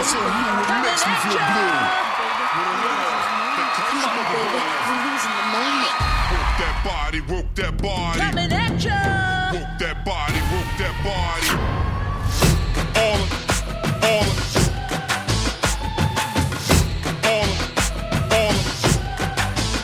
It's on you, it makes me feel blue. Come on, baby, we're losing the moment. Work that body, work that body. Coming at ya! Work that body, work that body. All of, all of, all of, all of.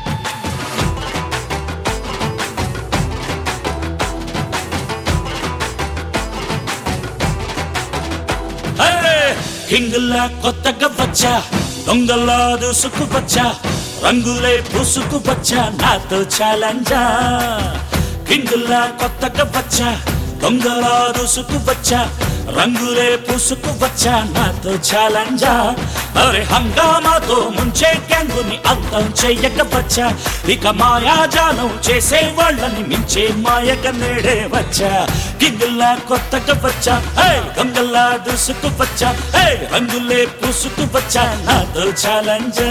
అరే కింగుల్లా కొత్తగా వచ్చా దొంగల్లా దూసుకు వచ్చా రంగులే పూసుకు వచ్చా నాతో ఛాలెంజా కింగుల్లా కొత్తగా వచ్చా దొంగలా దూసుకు వచ్చా రంగులే పూసుకు వచ్చా నాతో ఛాలెంజా అరే హంగామాతో ముంచే గ్యాంగుని అంతం చెయ్యక వచ్చా ఇక మాయాజాలం చేసే వాళ్ళని మించే మాయక నేడే వచ్చా కింగుల్లా కొత్తగా వచ్చా హే దొంగల్లా దూసుకు వచ్చా హే రంగులే పూసుకు వచ్చా నాతో ఛాలెంజా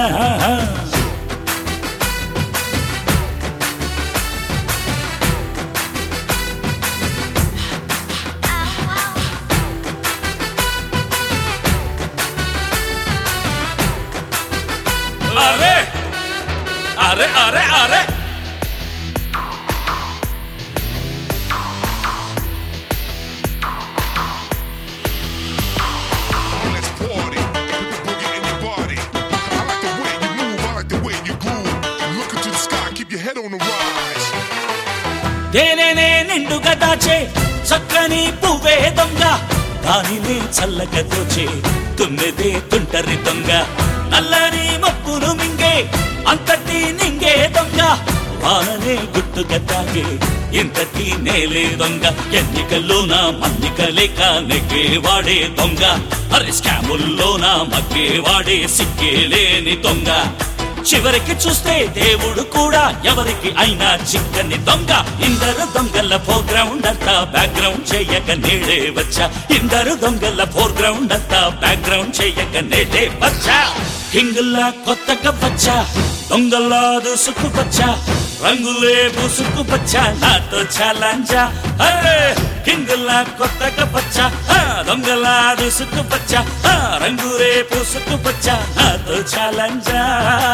అరే అరే అరే అరే Let's party. Put the boogie in your body. I like the way you move, I like the way you groove. Look into the sky, keep your head on the rise. తేనెనే నిండుగా దాచే చక్కని పువ్వే దొంగ దానినే చల్లగా దోచే తుమ్మెదే తుంటరి దొంగ నల్లని మప్పును మింగే అంతటి నింగే దొంగ వాననే గుట్టుగా తాగే ఇంతటి నేలే దొంగ ఎన్నికల్లోన మన్నిక లేక నెగ్గే వాడే దొంగ అరే స్కాముల్లోన మగ్గే వాడే సిక్కే లేని దొంగ చివరికి చూస్తే దేవుడు కూడా ఎవరికి అయినా చిక్కని దొంగ ఇందరు దొంగల ఫోర్గ్రౌండ్ అంతా బ్యాక్గ్రౌండ్ చేయక నేడే వచ్చా ఇందరు దొంగల ఫోర్గ్రౌండ్ అంతా బ్యాక్గ్రౌండ్ చేయక నేడే వచ్చా కింగుల్లా కొత్తగా వచ్చా దొంగల్లా దూసుకు వచ్చా రంగులే పూసుకు వచ్చా నాతో ఛాలెంజా అరే కింగుల్లా కొత్తగా వచ్చా ఆ, దొంగలా దూసుకు వచ్చా ఆ, రంగులే పూసుకు వచ్చా నాతో ఛాలెంజా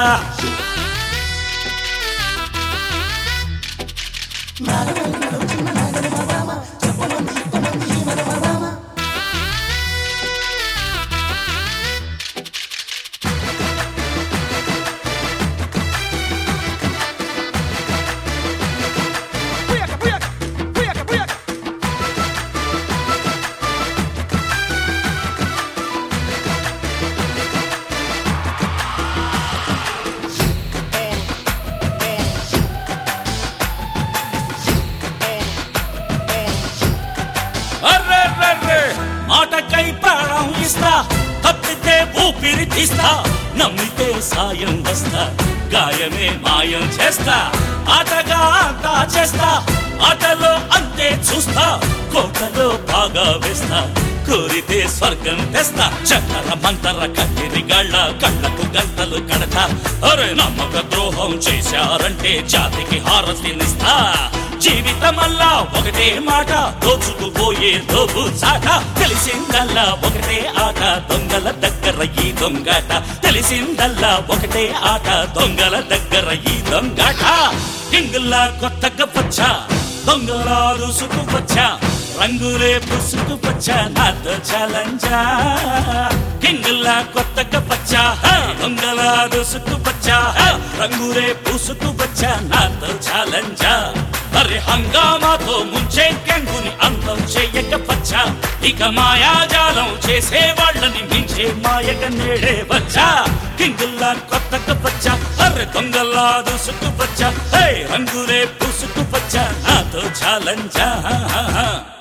అర్రర్రర్రే మాటకై ప్రాణం ఇస్తా తప్పితే ఊపిరి తీస్తా నమ్మితే సాయం వస్తా గాయమే మాయం చేస్తా ఆటగా అంతా చేస్తా ఆటలో అంతే చూస్తా కోటలో బాగా వేస్తా కోరితే స్వర్గం తెస్తా చక్కర మంతర కత్తిరి గాళ్ళ కళ్ళకు గంటలు కడతా అరే నమ్మక ద్రోహం చేశారంటే జాతికి హారతినిస్తా జీవితమల్లా ఒకటే మాట దోచుకుపోయే దోబు చాట తెలిసిందల్లా ఒకటే ఆట దొంగల దగ్గర ఈ దొంగాట తెలిసిందల్లా ఒకటే ఆట దొంగల దగ్గర ఈ దొంగాట కింగుల్లా కొత్తగా వచ్చా దొంగలా రుసుకు వచ్చా రంగులే పుసుకు వచ్చా నాతో ఛాలెంజా కింగుల్లా కొత్తగా వచ్చా హా, దొంగలా రుసుకు వచ్చా హా, రంగులే పుసుకు వచ్చా నాతో ఛాలెంజా అరే హంగామాతో ముంచే గంగుని అందం చెయ్యక వచ్చా ఇక మాయాజాలం చేసే వాళ్ళని మించే మాయక నేడే వచ్చా కింగుల్లా కొత్తగా వచ్చా అరే దొంగల్లా దూసుకు వచ్చా హే రంగులే పూసుకు వచ్చా నాతో ఛాలెంజా